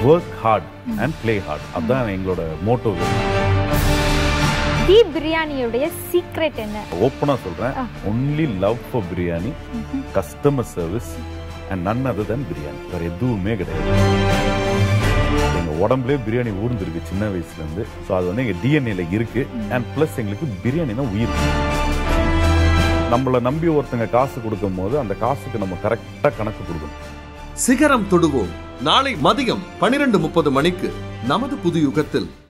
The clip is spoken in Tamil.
work hard and play hard அதுதான் எங்களோட மோட்டோ தி பிரியாணியோடைய சீக்ரெட் என்ன ஓப்பனாக சொல்கிறேன் only love for biryani customer service and none other than biryani வேறு எதுவுமே கிடையாது எங்கள் உடம்புலேயே பிரியாணி ஊர்ந்துருக்கு சின்ன வயசுலேருந்து ஸோ அது வந்து எங்கள் டிஎன்ஏல இருக்கு அண்ட் ப்ளஸ் எங்களுக்கு பிரியாணி தான் உயிர் நம்மளை நம்பி ஒருத்தங்க காசு கொடுக்கும் போது அந்த காசுக்கு நம்ம கரெக்டாக கணக்கு கொடுக்கணும் சிகரம் தொடுவோம் நாளை மதியம் பனிரெண்டு முப்பது மணிக்கு நமது புது யுகத்தில்